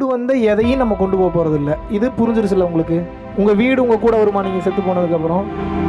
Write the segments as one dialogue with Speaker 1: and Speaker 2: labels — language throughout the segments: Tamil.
Speaker 1: வந்த எதையும் நம்ம கொண்டு போக போகிறது இல்லை இது புரிஞ்சிருச்சுல்ல உங்களுக்கு உங்கள் வீடு உங்கள் கூட வருமா நீங்கள் செத்து போனதுக்கப்புறம்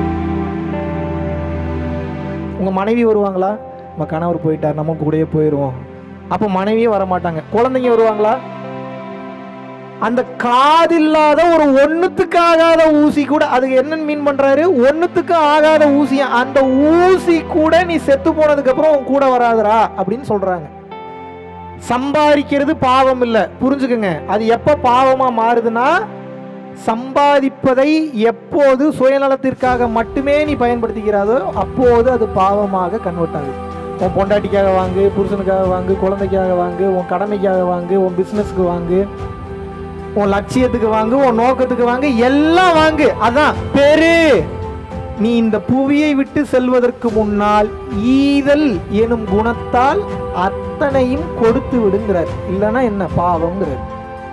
Speaker 1: உங்கள் மனைவி வருவாங்களா நம்ம கணவர் போயிட்டார் நம்ம கூடயே போயிடுவோம் அப்போ மனைவியே வர மாட்டாங்க குழந்தைங்க வருவாங்களா அந்த காதில்லாத ஒரு ஒண்ணுத்துக்கு ஆகாத ஊசி கூட அதுக்கு என்னன்னு மீன் பண்றாரு ஒண்ணுத்துக்கு ஆகாத ஊசி அந்த ஊசி கூட நீ செத்து போனதுக்கு அப்புறம் உன் கூட வராதுடா அப்படின்னு சொல்றாங்க சம்பாதிக்கிறது பாவம் இல்லை புரிஞ்சுக்கங்க அது எப்போ பாவமா மாறுதுன்னா சம்பாதிப்பதை எப்போது சுயநலத்திற்காக மட்டுமே நீ பயன்படுத்திக்கிறாதோ அப்போது அது பாவமாக கன்வெர்ட் ஆகுது உன் பொண்டாட்டிக்காக வாங்கு புருஷனுக்காக வாங்கு குழந்தைக்காக வாங்கு உன் கடமைக்காக வாங்கு உன் பிஸ்னஸ்க்கு வாங்கு உன் லட்சியத்துக்கு வாங்கு உன் நோக்கத்துக்கு வாங்கு எல்லாம் வாங்கு அதான் பெரு நீ இந்த புவியை விட்டு செல்வதற்கு முன்னால் ஈதல் எனும் குணத்தால் அத்தனையும் கொடுத்து விடுங்கிறார் இல்லைன்னா என்ன பாவம்ங்கிறார்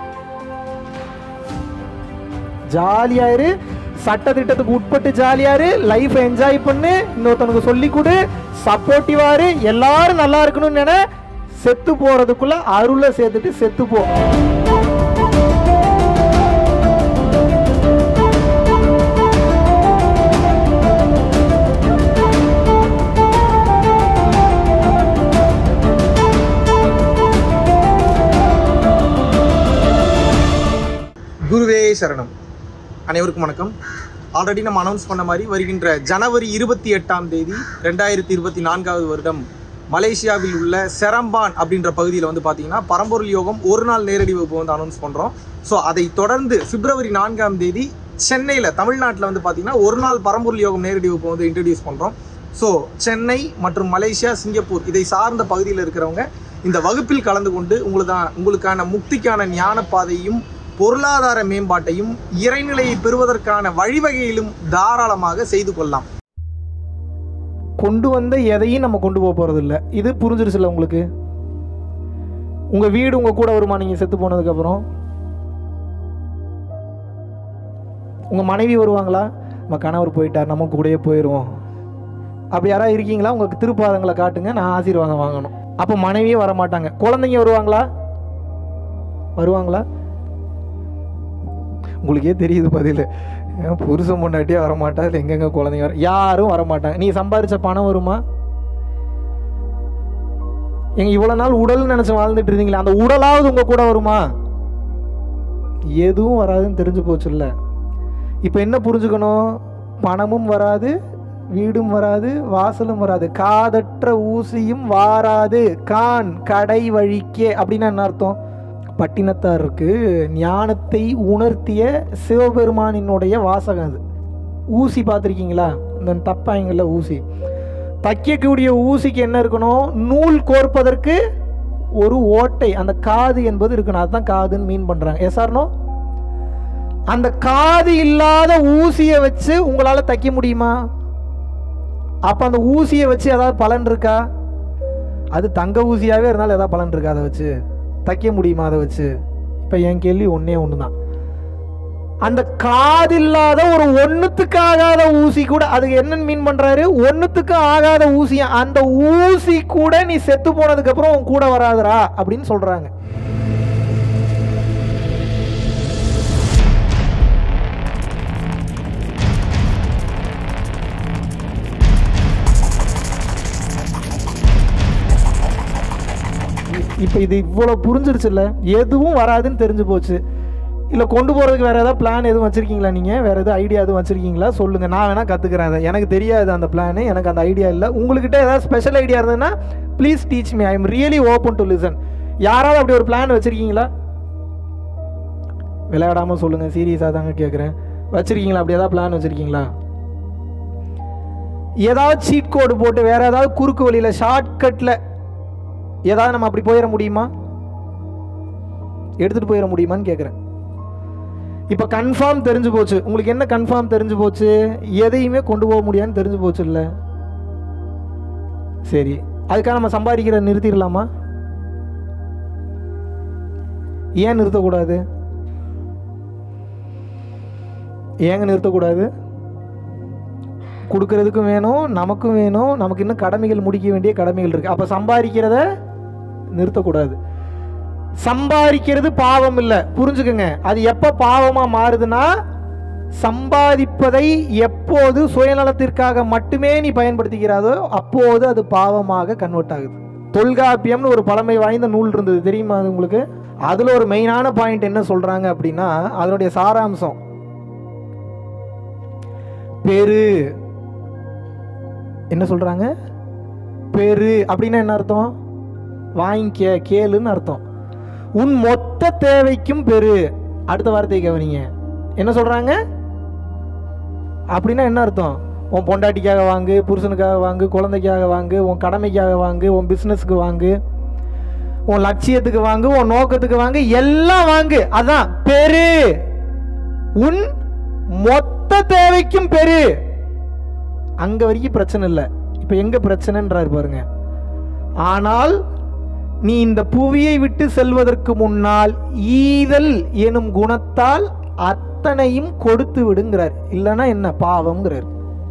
Speaker 1: ஜாலியாரு சட்ட திட்டத்துக்கு உட்பட்டு ஜாலியாரு லைஃப் என்ஜாய் பண்ணு இன்னொருத்தனுக்கு சொல்லி கொடு சப்போர்ட்டிவாரு எல்லாரும் நல்லா இருக்கணும்னு நினை செத்து போறதுக்குள்ள அருளை சேர்த்துட்டு செத்து போ
Speaker 2: குருவே சரணம் அனைவருக்கும் வணக்கம் ஆல்ரெடி நம்ம அனௌன்ஸ் பண்ண மாதிரி வருகின்ற ஜனவரி இருபத்தி எட்டாம் தேதி ரெண்டாயிரத்தி இருபத்தி நான்காவது வருடம் மலேசியாவில் உள்ள செரம்பான் அப்படின்ற பகுதியில் வந்து பார்த்தீங்கன்னா பரம்பொருள் யோகம் ஒரு நாள் நேரடி வகுப்பு வந்து அனௌன்ஸ் பண்ணுறோம் ஸோ அதை தொடர்ந்து பிப்ரவரி நான்காம் தேதி சென்னையில் தமிழ்நாட்டில் வந்து பார்த்தீங்கன்னா ஒரு நாள் பரம்பொருள் யோகம் நேரடி வகுப்பு வந்து இன்ட்ரடியூஸ் பண்ணுறோம் ஸோ சென்னை மற்றும் மலேசியா சிங்கப்பூர் இதை சார்ந்த பகுதியில் இருக்கிறவங்க இந்த வகுப்பில் கலந்து கொண்டு உங்களுதான் உங்களுக்கான முக்திக்கான ஞான பாதையும் பொருளாதார மேம்பாட்டையும் இறைநிலையை பெறுவதற்கான வழிவகையிலும் தாராளமாக செய்து கொள்ளலாம்
Speaker 1: கொண்டு வந்த எதையும் நம்ம கொண்டு போக போகிறது இல்லை இது புரிஞ்சிருச்சுல்ல உங்களுக்கு உங்கள் வீடு உங்கள் கூட வருமா நீங்கள் செத்து போனதுக்கப்புறம் உங்கள் மனைவி வருவாங்களா நம்ம கணவர் போயிட்டார் நம்ம கூடயே போயிடுவோம் அப்படி யாராவது இருக்கீங்களா உங்களுக்கு திருப்பாதங்களை காட்டுங்க நான் ஆசீர்வாதம் வாங்கணும் அப்போ மனைவியே வர மாட்டாங்க குழந்தைங்க வருவாங்களா வருவாங்களா உங்களுக்கே தெரியுது பதில் ஏன் புருஷன் முன்னாடியே வரமாட்டா இல்லை எங்கெங்க குழந்தைங்க வர யாரும் வரமாட்டாங்க நீ சம்பாரிச்ச பணம் வருமா எங்க இவ்வளோ நாள் உடல் நினச்சி வாழ்ந்துட்டு இருந்தீங்களே அந்த உடலாவது உங்கள் கூட வருமா எதுவும் வராதுன்னு தெரிஞ்சு போச்சுல்ல இப்போ என்ன புரிஞ்சுக்கணும் பணமும் வராது வீடும் வராது வாசலும் வராது காதற்ற ஊசியும் வாராது கான் கடை வழிக்கே அப்படின்னா என்ன அர்த்தம் பட்டினத்தாருக்கு ஞானத்தை உணர்த்திய சிவபெருமானினுடைய வாசகம் அது ஊசி பார்த்துருக்கீங்களா இந்த தப்பாங்கல்ல ஊசி தைக்கக்கூடிய ஊசிக்கு என்ன இருக்கணும் நூல் கோர்ப்பதற்கு ஒரு ஓட்டை அந்த காது என்பது இருக்கணும் அதுதான் காதுன்னு மீன் பண்ணுறாங்க எஸ்ஆர்னோ அந்த காது இல்லாத ஊசியை வச்சு உங்களால் தைக்க முடியுமா அப்போ அந்த ஊசியை வச்சு ஏதாவது பலன் இருக்கா அது தங்க ஊசியாகவே இருந்தாலும் ஏதாவது பலன் இருக்கா அதை வச்சு தைக்க முடியுமா அதை வச்சு இப்போ என் கேள்வி ஒன்றே ஒன்று தான் அந்த காதில்லாத ஒரு ஒன்றுத்துக்கு ஆகாத ஊசி கூட அதுக்கு என்னன்னு மீன் பண்ணுறாரு ஒன்றுத்துக்கு ஆகாத ஊசி அந்த ஊசி கூட நீ செத்து போனதுக்கப்புறம் உன் கூட வராதுடா அப்படின்னு சொல்கிறாங்க இப்போ இது இவ்வளோ புரிஞ்சிருச்சுல்ல எதுவும் வராதுன்னு தெரிஞ்சு போச்சு இல்லை கொண்டு போகிறதுக்கு வேறு ஏதாவது பிளான் எதுவும் வச்சுருக்கீங்களா நீங்கள் வேறு எதுவும் ஐடியா எதுவும் வச்சுருக்கீங்களா சொல்லுங்கள் நான் வேணால் கற்றுக்கிறேன் அதை எனக்கு தெரியாது அந்த பிளானு எனக்கு அந்த ஐடியா இல்லை உங்கள்கிட்ட ஏதாவது ஸ்பெஷல் ஐடியா இருந்ததுன்னா please teach me I am really open to listen யாராவது அப்படி ஒரு பிளான் வச்சுருக்கீங்களா விளையாடாமல் சொல்லுங்கள் சீரியஸாக தாங்க கேட்குறேன் வச்சுருக்கீங்களா அப்படி ஏதாவது பிளான் வச்சுருக்கீங்களா ஏதாவது சீட் கோடு போட்டு வேறு ஏதாவது குறுக்கு வழியில் ஷார்ட்கட்டில் ஏதாவது நம்ம அப்படி போயிட முடியுமா எடுத்துகிட்டு போயிட முடியுமான்னு கேட்குறேன் இப்போ கன்ஃபார்ம் தெரிஞ்சு போச்சு உங்களுக்கு என்ன கன்ஃபார்ம் தெரிஞ்சு போச்சு எதையுமே கொண்டு போக முடியாதுன்னு தெரிஞ்சு போச்சு இல்லை சரி அதுக்காக நம்ம சம்பாதிக்கிற நிறுத்திடலாமா ஏன் நிறுத்தக்கூடாது ஏங்க நிறுத்தக்கூடாது கொடுக்கறதுக்கும் வேணும் நமக்கும் வேணும் நமக்கு இன்னும் கடமைகள் முடிக்க வேண்டிய கடமைகள் இருக்குது அப்போ சம்பாதிக்கிறத நிறுத்தக்கூடாது சம்பாதிக்கிறது பாவம் இல்லை புரிஞ்சுக்கங்க அது எப்போ பாவமாக மாறுதுன்னா சம்பாதிப்பதை எப்போது சுயநலத்திற்காக மட்டுமே நீ பயன்படுத்திக்கிறாதோ அப்போது அது பாவமாக கன்வெர்ட் ஆகுது தொல்காப்பியம்னு ஒரு பழமை வாய்ந்த நூல் இருந்தது தெரியுமா அது உங்களுக்கு அதில் ஒரு மெயினான பாயிண்ட் என்ன சொல்கிறாங்க அப்படின்னா அதனுடைய சாராம்சம் பெரு என்ன சொல்கிறாங்க பெரு அப்படின்னா என்ன அர்த்தம் வாங்கிக்க கேளுன்னு அர்த்தம் உன் மொத்த தேவைக்கும் பெரு அடுத்த வார்த்தையை கவனிங்க என்ன சொல்கிறாங்க அப்படின்னா என்ன அர்த்தம் உன் பொண்டாட்டிக்காக வாங்கு புருஷனுக்காக வாங்கு குழந்தைக்காக வாங்கு உன் கடமைக்காக வாங்கு உன் பிஸ்னஸ்க்கு வாங்கு உன் லட்சியத்துக்கு வாங்கு உன் நோக்கத்துக்கு வாங்கு எல்லாம் வாங்கு அதான் பெரு உன் மொத்த தேவைக்கும் பெரு அங்க வரைக்கும் பிரச்சனை இல்லை இப்போ எங்க பிரச்சனைன்றாரு பாருங்க ஆனால் நீ இந்த புவியை விட்டு செல்வதற்கு முன்னால் ஈதல் எனும் குணத்தால் அத்தனையும் கொடுத்து விடுங்கிறார் இல்லைன்னா என்ன பாவம்ங்கிறார்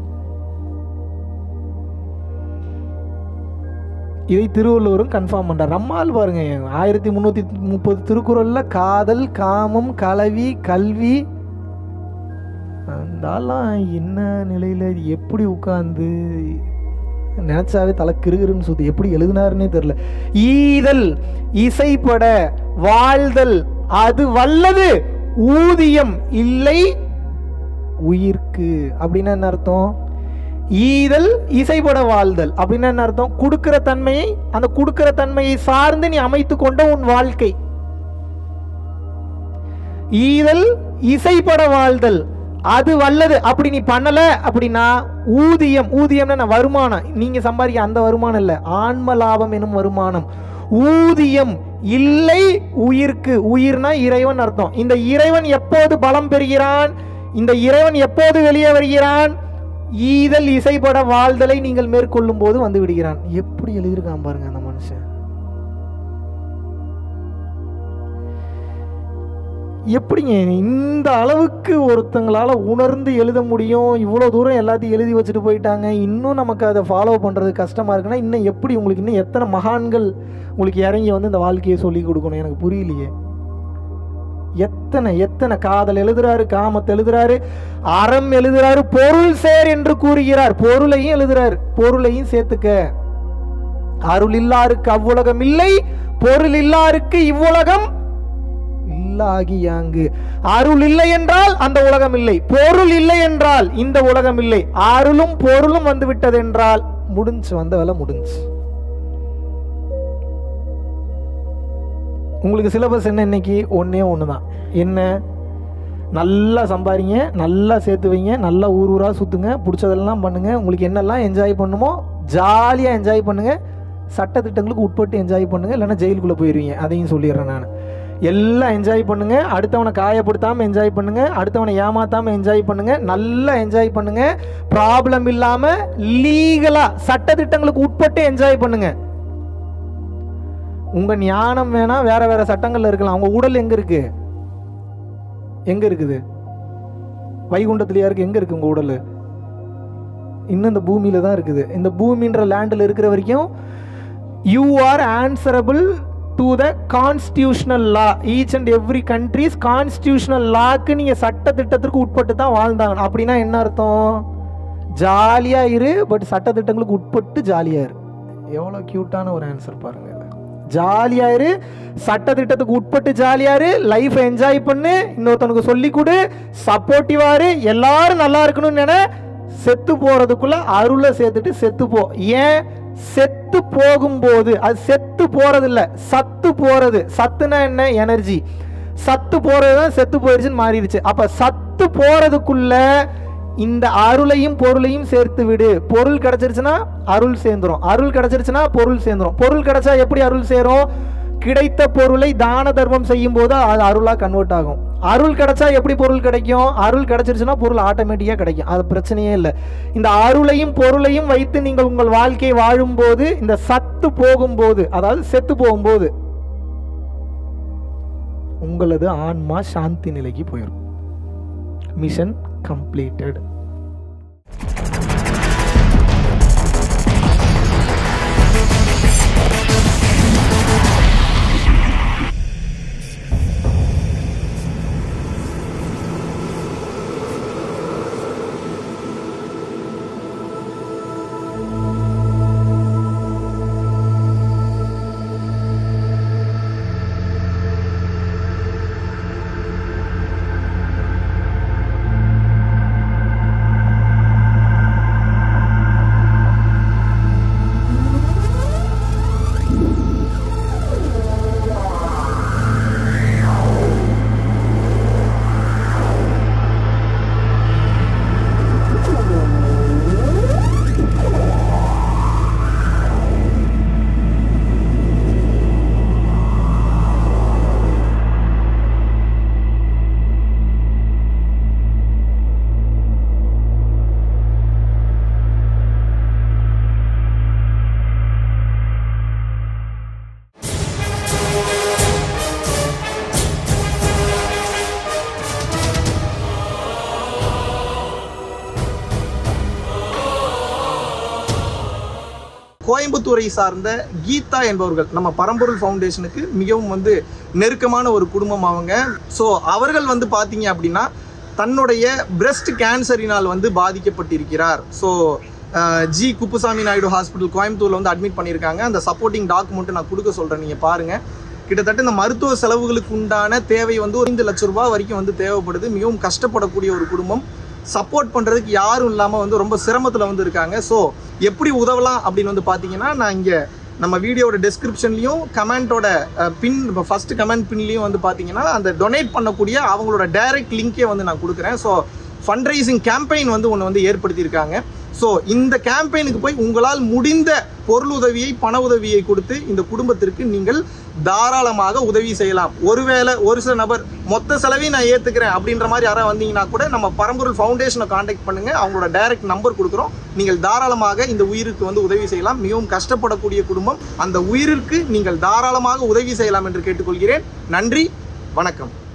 Speaker 1: இதை திருவள்ளுவரும் கன்ஃபார்ம் பண்றார் நம்மால் பாருங்க ஆயிரத்தி முந்நூற்றி முப்பது திருக்குறள்ல காதல் காமம் கலவி கல்வி அந்தாலாம் என்ன நிலையில இது எப்படி உட்கார்ந்து நினைச்சாவே தலை கிருகிருன்னு சுத்தி எப்படி எழுதினாருன்னே தெரியல ஈதல் இசைப்பட வாழ்தல் அது வல்லது ஊதியம் இல்லை உயிர்க்கு அப்படின்னா என்ன அர்த்தம் ஈதல் இசைப்பட வாழ்தல் அப்படின்னா என்ன அர்த்தம் கொடுக்கிற தன்மையை அந்த கொடுக்கிற தன்மையை சார்ந்து நீ அமைத்து கொண்ட உன் வாழ்க்கை ஈதல் இசைப்பட வாழ்தல் அது வல்லது அப்படி நீ பண்ணல அப்படின்னா ஊதியம் ஊதியம்னா என்ன? வருமானம் நீங்க சம்பாதிக்க அந்த வருமானம் இல்ல ஆன்ம லாபம் எனும் வருமானம் ஊதியம் இல்லை உயிர்க்கு உயிர்னா இறைவன் அர்த்தம் இந்த இறைவன் எப்போது பலம் பெறுகிறான் இந்த இறைவன் எப்போது வெளியே வருகிறான் ஈதல் இசைப்பட வாழ்தலை நீங்கள் மேற்கொள்ளும் போது வந்து விடுகிறான் எப்படி எழுதியிருக்கான் பாருங்க அந்த மனுஷன் எப்படிங்க இந்த அளவுக்கு ஒருத்தங்களால உணர்ந்து எழுத முடியும் இவ்வளோ தூரம் எல்லாத்தையும் எழுதி வச்சுட்டு போயிட்டாங்க இன்னும் நமக்கு அதை ஃபாலோ பண்ணுறது கஷ்டமாக இருக்குன்னா இன்னும் எப்படி உங்களுக்கு இன்னும் எத்தனை மகான்கள் உங்களுக்கு இறங்கி வந்து இந்த வாழ்க்கையை சொல்லி கொடுக்கணும் எனக்கு புரியலையே எத்தனை எத்தனை காதல் எழுதுறாரு காமத்தை எழுதுறாரு அறம் எழுதுறாரு பொருள் சேர் என்று கூறுகிறார் பொருளையும் எழுதுறாரு பொருளையும் சேர்த்துக்க அருள் இல்லாருக்கு அவ்வுலகம் இல்லை பொருள் இல்லாருக்கு இவ்வுலகம் இல்லாகியாங்கு அருள் இல்லை என்றால் அந்த உலகம் இல்லை பொருள் இல்லை என்றால் இந்த உலகம் இல்லை அருளும் பொருளும் வந்து விட்டது என்றால் முடிஞ்சு வந்த வேலை முடிஞ்சு உங்களுக்கு சிலபஸ் என்ன இன்னைக்கு ஒன்றே ஒன்று தான் என்ன நல்லா சம்பாதிங்க நல்லா சேர்த்து வைங்க நல்லா ஊர் ஊராக சுற்றுங்க பிடிச்சதெல்லாம் பண்ணுங்க உங்களுக்கு என்னெல்லாம் என்ஜாய் பண்ணுமோ ஜாலியாக என்ஜாய் பண்ணுங்க சட்டத்திட்டங்களுக்கு உட்பட்டு என்ஜாய் பண்ணுங்க இல்லைன்னா ஜெயிலுக்குள்ளே போயிடுவீங்க அதையும் சொல்லிடுறேன் நான் எல்லாம் என்ஜாய் பண்ணுங்க அடுத்தவனை காயப்படுத்தாமல் என்ஜாய் பண்ணுங்க அடுத்தவனை ஏமாத்தாமல் என்ஜாய் பண்ணுங்க நல்லா என்ஜாய் பண்ணுங்க ப்ராப்ளம் இல்லாமல் லீகலாக சட்டத்திட்டங்களுக்கு உட்பட்டு என்ஜாய் பண்ணுங்க உங்க ஞானம் வேணா வேற வேற சட்டங்கள்ல இருக்கலாம் உங்க உடல் எங்க இருக்கு எங்க இருக்குது வைகுண்டத்திலயா இருக்கு எங்க இருக்கு உங்க உடல் இன்னும் இந்த பூமியில தான் இருக்குது இந்த பூமின்ற லேண்டில் இருக்கிற வரைக்கும் you are answerable to the constitutional law each and every countries constitutional லாக்கு நீங்கள் சட்ட திட்டத்திற்கு உட்பட்டு தான் வாழ்ந்தாங்க அப்படின்னா என்ன அர்த்தம் ஜாலியாக இரு பட் சட்ட திட்டங்களுக்கு உட்பட்டு ஜாலியாக இரு எவ்வளோ க்யூட்டான ஒரு ஆன்சர் பாருங்க ஜாலியாக இரு சட்ட திட்டத்துக்கு உட்பட்டு ஜாலியாக இரு லைஃப்பை என்ஜாய் பண்ணு இன்னொருத்தனுக்கு சொல்லி கொடு சப்போர்ட்டிவா இரு எல்லாரும் நல்லா இருக்கணும்னு நினை செத்து போறதுக்குள்ள அருளை சேர்த்துட்டு செத்து போ ஏன் செத்து போகும்போது அது செத்து போறது இல்ல சத்து போறது சத்துனா என்ன எனர்ஜி சத்து போறது தான் செத்து போயிருச்சுன்னு மாறிடுச்சு அப்ப சத்து போறதுக்குள்ள இந்த அருளையும் பொருளையும் சேர்த்து விடு பொருள் கிடைச்சிருச்சுன்னா அருள் சேர்ந்துரும் அருள் கிடைச்சிருச்சுன்னா பொருள் சேர்ந்துரும் பொருள் கிடைச்சா எப்படி அருள் சேரும் கிடைத்த பொருளை தான தர்மம் செய்யும் போது அது அருளாக கன்வெர்ட் ஆகும் அருள் கிடைச்சா எப்படி பொருள் கிடைக்கும் அருள் கிடைச்சிருச்சுன்னா பொருள் ஆட்டோமேட்டிக்காக கிடைக்கும் அது பிரச்சனையே இல்லை இந்த அருளையும் பொருளையும் வைத்து நீங்கள் உங்கள் வாழ்க்கையை வாழும்போது இந்த சத்து போகும்போது அதாவது செத்து போகும்போது உங்களது ஆன்மா சாந்தி நிலைக்கு போயிடும் மிஷன் கம்ப்ளீட்டட்
Speaker 2: கோயம்புத்தூரை சார்ந்த கீதா என்பவர்கள் நம்ம பரம்பொருள் ஃபவுண்டேஷனுக்கு மிகவும் வந்து நெருக்கமான ஒரு குடும்பம் அவங்க ஸோ அவர்கள் வந்து பார்த்தீங்க அப்படின்னா தன்னுடைய பிரஸ்ட் கேன்சரினால் வந்து பாதிக்கப்பட்டிருக்கிறார் so G Kuppusamy Naidu hospital கோயம்புத்தூர்ல வந்து அட்மிட் பண்ணியிருக்காங்க அந்த சப்போர்ட்டிங் டாக்குமெண்ட் நான் கொடுக்க சொல்கிறேன் நீங்கள் பாருங்கள் கிட்டத்தட்ட இந்த மருத்துவ செலவுகளுக்கு உண்டான தேவை வந்து ஒரு ஐந்து லட்ச ரூபாய் வரைக்கும் வந்து தேவைப்படுது மிகவும் கஷ்டப்படக்கூடிய ஒரு குடும்பம் சப்போர்ட் பண்ணுறதுக்கு யாரும் இல்லாமல் வந்து ரொம்ப சிரமத்தில் வந்து இருக்காங்க ஸோ எப்படி உதவலாம் அப்படின்னு வந்து பார்த்தீங்கன்னா நான் இங்கே நம்ம வீடியோட டெஸ்கிரிப்ஷன்லையும் கமெண்ட்டோட பின் இப்போ ஃபஸ்ட்டு கமெண்ட் பின்லையும் வந்து பார்த்தீங்கன்னா அந்த டொனேட் பண்ணக்கூடிய அவங்களோட டைரக்ட் லிங்கே வந்து நான் கொடுக்குறேன் ஸோ ஃபண்ட்ரைசிங் கேம்பெயின் வந்து ஒன்று வந்து ஏற்படுத்தியிருக்காங்க ஸோ இந்த கேம்பெயினுக்கு போய் உங்களால் முடிந்த பொருள் உதவியை பண உதவியை கொடுத்து இந்த குடும்பத்திற்கு நீங்கள் தாராளமாக உதவி செய்யலாம் ஒருவேளை ஒரு சில நபர் மொத்த செலவையும் நான் ஏற்றுக்கிறேன் அப்படின்ற மாதிரி யாராவது வந்தீங்கன்னா கூட நம்ம பரம்பொருள் ஃபவுண்டேஷனை காண்டாக்ட் பண்ணுங்க அவங்களோட டைரக்ட் நம்பர் கொடுக்குறோம் நீங்கள் தாராளமாக இந்த உயிருக்கு வந்து உதவி செய்யலாம் மிகவும் கஷ்டப்படக்கூடிய குடும்பம் அந்த உயிருக்கு நீங்கள் தாராளமாக உதவி செய்யலாம் என்று கேட்டுக்கொள்கிறேன் நன்றி வணக்கம்